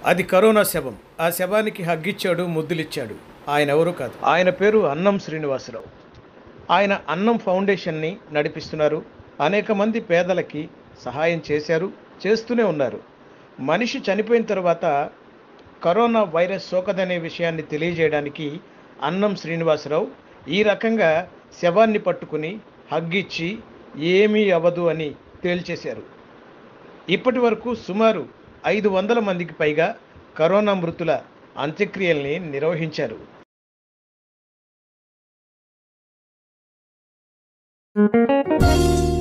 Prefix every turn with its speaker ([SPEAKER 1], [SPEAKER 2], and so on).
[SPEAKER 1] అది కరోనా శవం ఆ శవానికి హగ్గిచ్చాడు ముద్దులిచ్చాడు ఆయన ఎవరు కాదు ఆయన పేరు అన్నం శ్రీనివాసరావు ఆయన అన్నం ఫౌండేషన్ని నడిపిస్తున్నారు అనేక మంది పేదలకి సహాయం చేశారు చేస్తూనే ఉన్నారు మనిషి చనిపోయిన తర్వాత కరోనా వైరస్ సోకదనే విషయాన్ని తెలియజేయడానికి అన్నం శ్రీనివాసరావు ఈ రకంగా శవాన్ని పట్టుకుని హగ్గిచ్చి ఏమీ అవ్వదు అని తేల్చేశారు ఇప్పటి వరకు సుమారు ఐదు వందల మందికి పైగా కరోనా మృతుల అంత్యక్రియల్ని నిర్వహించారు
[SPEAKER 2] Thank you.